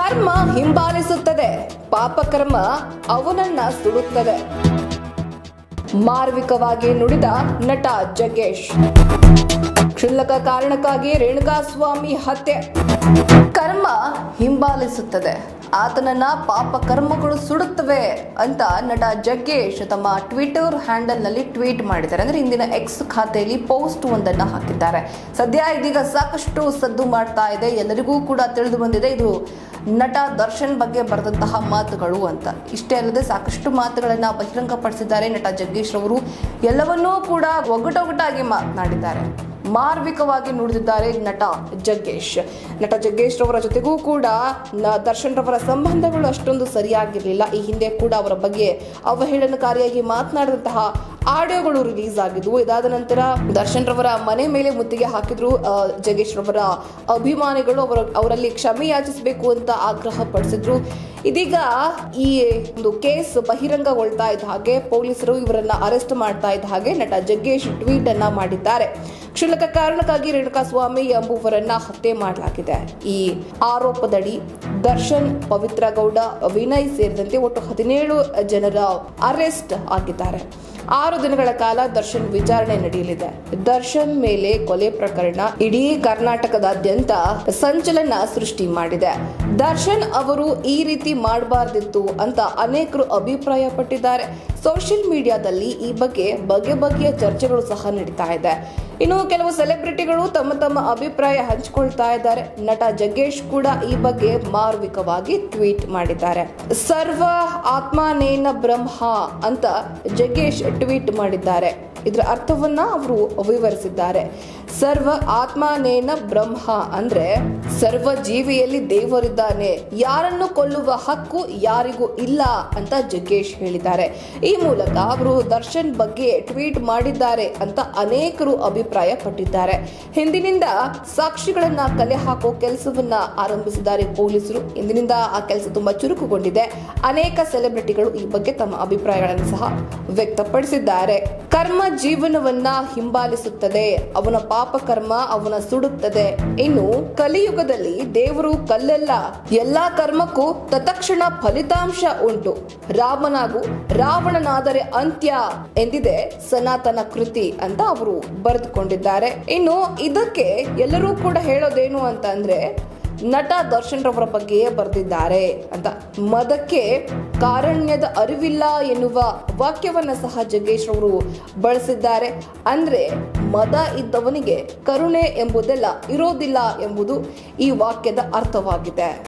ಕರ್ಮ ಹಿಂಬಾಲಿಸುತ್ತದೆ ಪಾಪಕರ್ಮ ಅವನನ್ನ ಸುಡುತ್ತದೆ ಮಾರ್ವಿಕವಾಗಿ ನುಡಿದ ನಟ ಜಗ್ಗೇಶ್ ಕ್ಷುಲ್ಲಕ ಕಾರಣಕ್ಕಾಗಿ ರೇಣುಕಾಸ್ವಾಮಿ ಹತ್ಯೆ ಕರ್ಮ ಹಿಂಬಾಲಿಸುತ್ತದೆ ಆತನನ್ನ ಪಾಪ ಕರ್ಮಗಳು ಸುಡುತ್ತವೆ ಅಂತ ನಟ ಜಗ್ಗೇಶ್ ತಮ್ಮ ಟ್ವಿಟರ್ ಹ್ಯಾಂಡಲ್ ನಲ್ಲಿ ಟ್ವೀಟ್ ಮಾಡಿದ್ದಾರೆ ಅಂದ್ರೆ ಇಂದಿನ ಎಕ್ಸ್ ಖಾತೆಯಲ್ಲಿ ಪೋಸ್ಟ್ ಒಂದನ್ನ ಹಾಕಿದ್ದಾರೆ ಸದ್ಯ ಇದೀಗ ಸಾಕಷ್ಟು ಸದ್ದು ಮಾಡ್ತಾ ಇದೆ ಎಲ್ಲರಿಗೂ ಕೂಡ ತಿಳಿದು ಬಂದಿದೆ ಇದು ನಟ ದರ್ಶನ್ ಬಗ್ಗೆ ಬರೆದಂತಹ ಮಾತುಗಳು ಅಂತ ಇಷ್ಟೇ ಅಲ್ಲದೆ ಸಾಕಷ್ಟು ಮಾತುಗಳನ್ನ ಬಹಿರಂಗಪಡಿಸಿದ್ದಾರೆ ನಟ ಜಗ್ಗೇಶ್ ರವರು ಎಲ್ಲವನ್ನೂ ಕೂಡ ಒಗಟೊಗಟಾಗಿ ಮಾತನಾಡಿದ್ದಾರೆ ಮಾರ್ಮಿಕವಾಗಿ ನುಡಿದಿದ್ದಾರೆ ನಟ ಜಗ್ಗೇಶ್ ನಟ ಜಗ್ಗೇಶ್ ರವರ ಜೊತೆಗೂ ಕೂಡ ನ- ದರ್ಶನ್ ರವರ ಸಂಬಂಧಗಳು ಅಷ್ಟೊಂದು ಸರಿಯಾಗಿರಲಿಲ್ಲ ಈ ಹಿಂದೆ ಕೂಡ ಅವರ ಬಗ್ಗೆ ಅವಹೇಳನಕಾರಿಯಾಗಿ ಮಾತನಾಡಿದಂತಹ ಆಡಿಯೋಗಳು ರಿಲೀಸ್ ಆಗಿದ್ವು ಇದಾದ ನಂತರ ದರ್ಶನ್ ರವರ ಮನೆ ಮೇಲೆ ಮುತ್ತಿಗೆ ಹಾಕಿದ್ರು ಆ, ಜಗ್ಗೇಶ್ ರವರ ಅಭಿಮಾನಿಗಳು ಅವರ ಅವರಲ್ಲಿ ಕ್ಷಮೆ ಯಾಚಿಸಬೇಕು ಅಂತ ಆಗ್ರಹ ಪಡಿಸಿದ್ರು ಇದೀಗ ಈ ಒಂದು ಕೇಸ್ ಬಹಿರಂಗಗೊಳ್ತಾ ಇದ್ದ ಹಾಗೆ ಪೊಲೀಸರು ಇವರನ್ನ ಅರೆಸ್ಟ್ ಮಾಡ್ತಾ ಇದ್ದ ಹಾಗೆ ನಟ ಜಗ್ಗೇಶ್ ಟ್ವೀಟ್ ಅನ್ನ ಮಾಡಿದ್ದಾರೆ ಕ್ಷುಲ್ಲಕ ಕಾರಣಕ್ಕಾಗಿ ರೇಣುಕಾಸ್ವಾಮಿ ಎಂಬುವರನ್ನ ಹತ್ಯೆ ಮಾಡಲಾಗಿದೆ ಈ ಆರೋಪದಡಿ ದರ್ಶನ್ ಪವಿತ್ರ ಗೌಡ ವಿನಯ್ ಸೇರಿದಂತೆ ಒಟ್ಟು ಹದಿನೇಳು ಜನರ ಅರೆಸ್ಟ್ ಆಗಿದ್ದಾರೆ ಆರು ದಿನಗಳ ಕಾಲ ದರ್ಶನ್ ವಿಚಾರಣೆ ನಡೆಯಲಿದೆ ದರ್ಶನ್ ಮೇಲೆ ಕೊಲೆ ಪ್ರಕರಣ ಇಡೀ ಕರ್ನಾಟಕದಾದ್ಯಂತ ಸಂಚಲನ ಸೃಷ್ಟಿ ಮಾಡಿದೆ ದರ್ಶನ್ ಅವರು ಈ ರೀತಿ ಮಾಡಬಾರ್ದಿತ್ತು ಅಂತ ಅನೇಕರು ಅಭಿಪ್ರಾಯ ಪಟ್ಟಿದ್ದಾರೆ ಸೋಷಿಯಲ್ ಮೀಡಿಯಾದಲ್ಲಿ ಈ ಬಗ್ಗೆ ಬಗೆ ಬಗೆಯ ಚರ್ಚೆಗಳು ಸಹ ನಡೀತಾ ಇದೆ ಇನ್ನು ಕೆಲವು ಸೆಲೆಬ್ರಿಟಿಗಳು ತಮ್ಮ ತಮ್ಮ ಅಭಿಪ್ರಾಯ ಹಂಚಿಕೊಳ್ತಾ ಇದ್ದಾರೆ ನಟ ಜಗ್ಗೇಶ್ ಕೂಡ ಈ ಬಗ್ಗೆ ಮಾರ್ಮಿಕವಾಗಿ ಟ್ವೀಟ್ ಮಾಡಿದ್ದಾರೆ ಸರ್ವ ಆತ್ಮನೇನ ಬ್ರಹ್ಮ ಅಂತ ಜಗ್ಗೇಶ್ ಟ್ವೀಟ್ ಮಾಡಿದ್ದಾರೆ ಇದರ ಅರ್ಥವನ್ನ ಅವರು ವಿವರಿಸಿದ್ದಾರೆ ಸರ್ವ ಆತ್ಮನೇನ ಬ್ರಹ್ಮ ಅಂದ್ರೆ ಸರ್ವ ಜೀವಿಯಲ್ಲಿ ದೇವರಿದ್ದಾನೆ ಯಾರನ್ನು ಕೊಲ್ಲುವ ಹಕ್ಕು ಯಾರಿಗೂ ಇಲ್ಲ ಅಂತ ಜಗ್ಗೇಶ್ ಹೇಳಿದ್ದಾರೆ ಈ ಮೂಲಕ ಅವರು ದರ್ಶನ್ ಬಗ್ಗೆ ಟ್ವೀಟ್ ಮಾಡಿದ್ದಾರೆ ಅಂತ ಅನೇಕರು ಅಭಿಪ್ರಾಯ ಪಟ್ಟಿದ್ದಾರೆ ಹಿಂದಿನಿಂದ ಸಾಕ್ಷಿಗಳನ್ನ ಕಲೆ ಹಾಕೋ ಕೆಲಸವನ್ನ ಆರಂಭಿಸಿದ್ದಾರೆ ಪೊಲೀಸರು ಇಂದಿನಿಂದ ಆ ಕೆಲಸ ತುಂಬಾ ಚುರುಕುಗೊಂಡಿದೆ ಅನೇಕ ಸೆಲೆಬ್ರಿಟಿಗಳು ಈ ಬಗ್ಗೆ ತಮ್ಮ ಅಭಿಪ್ರಾಯಗಳನ್ನು ಸಹ ವ್ಯಕ್ತಪಡಿಸಿದ್ದಾರೆ ಕರ್ಮ ಜೀವನವನ್ನ ಹಿಂಬಾಲಿಸುತ್ತದೆ ಅವನ ಪಾಪ ಕರ್ಮ ಅವನ ಸುಡುತ್ತದೆ ಇನ್ನು ಕಲಿಯುಗದಲ್ಲಿ ದೇವರು ಕಲ್ಲಲ್ಲ ಎಲ್ಲಾ ಕರ್ಮಕ್ಕೂ ತತ್ಕ್ಷಣ ಫಲಿತಾಂಶ ಉಂಟು ರಾಮನಾಗು ರಾವಣನಾದರೆ ಅಂತ್ಯ ಎಂದಿದೆ ಸನಾತನ ಕೃತಿ ಅಂತ ಅವರು ಬರೆದುಕೊಂಡಿದ್ದಾರೆ ಇನ್ನು ಇದಕ್ಕೆ ಎಲ್ಲರೂ ಕೂಡ ಹೇಳೋದೇನು ಅಂತ ಅಂದ್ರೆ ನಟ ದರ್ಶನ್ ರವರ ಬಗ್ಗೆಯೇ ಬರೆದಿದ್ದಾರೆ ಅಂತ ಮದಕ್ಕೆ ಕಾರಣ್ಯದ ಅರಿವಿಲ್ಲ ಎನ್ನುವ ವಾಕ್ಯವನ್ನ ಸಹ ಜಗ್ಗೇಶ್ ಅವರು ಬಳಸಿದ್ದಾರೆ ಅಂದ್ರೆ ಮದ ಇದ್ದವನಿಗೆ ಕರುಣೆ ಎಂಬುದೆಲ್ಲ ಇರೋದಿಲ್ಲ ಎಂಬುದು ಈ ವಾಕ್ಯದ ಅರ್ಥವಾಗಿದೆ